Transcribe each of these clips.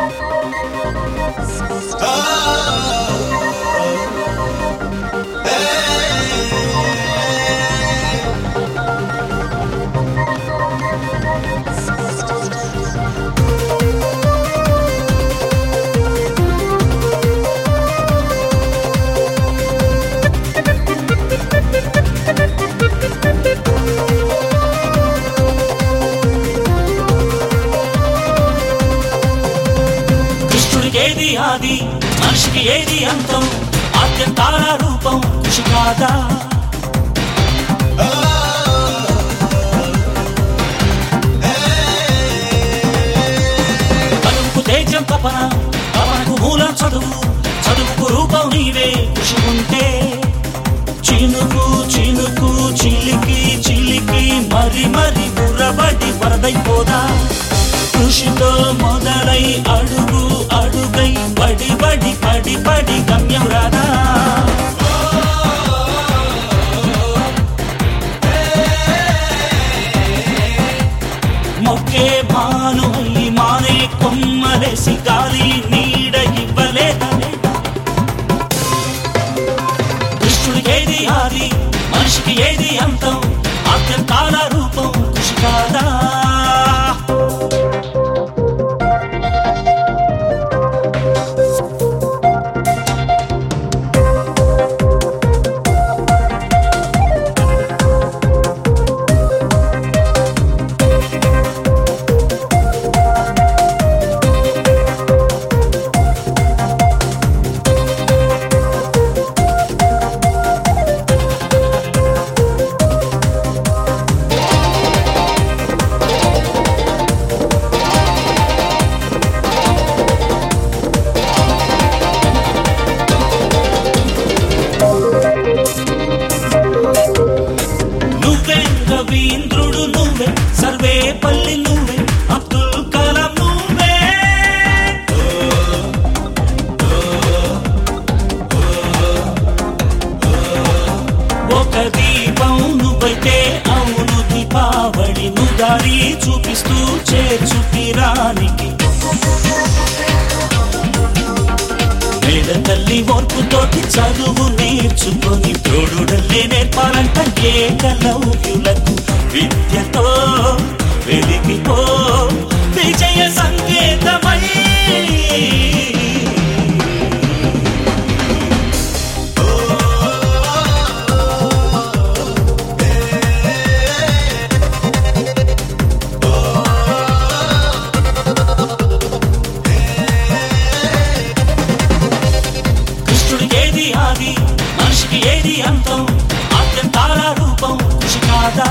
కృష్ణుడికి ఏది ఆది మనిషికి ఏది అంతం ఆద్యంతాల రూపం కృషి కాదా కలుపుకు తేజం తపన తపనకు మూలం చదువు చదువుకు రూపం నీవే కృషి ఉంటే చినుకు చినుకు చిలికి చిలికి మరి మరి బుర్రబడి వరదైపోదా కృషితో మొదలై అడుగు అడుగై పడి పడి పడి పడి గమ్యం రాదా మొక్కే మాను ఈ మానే కొమ్మలేసి గాలి నీడ ఇవ్వలేదనే కృష్ణుడికి ఏది ఆది మనిషికి ఏది అంతం ఆద్యంతాల రూపం కృషి కాదా నువ్వే రవీంద్రుడు నువ్వే సర్వే పల్లి నువ్వే అబ్దుల్ కలాం నువ్వే ఒక దీపం నువ్వైతే అవును దీపావళి నువ్వు దారి చూపిస్తూ చేర్చు తీరానికి నేల తల్లి ఓర్పుతోటి చదువు నేర్చుకొని తోడుడల్లే నేర్పాలంట ఏకలవ్యులకు విద్యతో వెలిగిపో విజయ సంకేతమై కృష్ణుడికి ఏది ఆది మనిషికి ఏది అంతం ఆద్యంతాల రూపం కృషి కాదా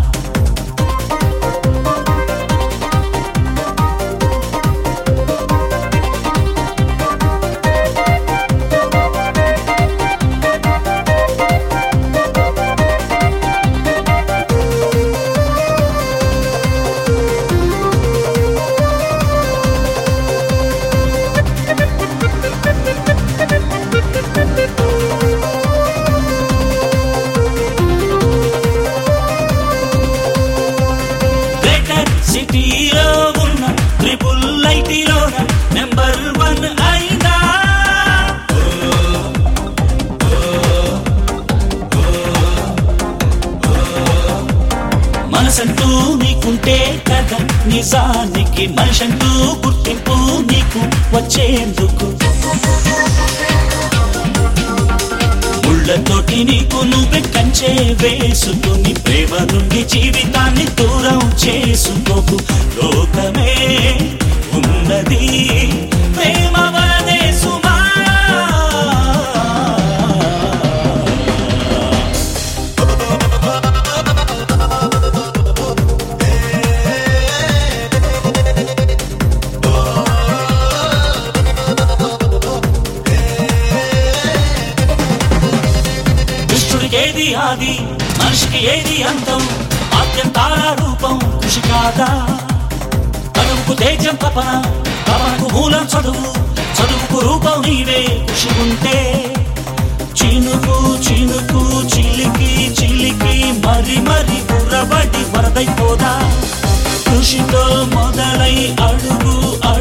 గ్రేటర్ సిటీలో ఉన్న ట్రిపుల్ ఐటీలో నెంబర్ వన్ అయినా మనసంటూ నీకుంటే కదా నిజానికి మనిషంటూ గుర్తింపు నీకు వచ్చేందుకు ముళ్ళతోటి నీకు నువ్వే కంచే వేసుకుని ప్రేమ నుండి జీవితాన్ని దూరం చేసుకోకు లోకమే ఉన్నది ప్రేమ వలనే సుమా కృష్ణుడికి ఏది ఆది మనిషికి ఏది అంతం ఆద్యంతాల రూపం కృషి కాదా తనువుకు తేజం తపన తపనకు మూలం చదువు చదువుకు రూపం నీవే కృషి ఉంటే చినుకు చినుకు చిలికి చిలికి మరి మరి బుర్రబడి వరదైపోదా కృషితో మొదలై అడుగు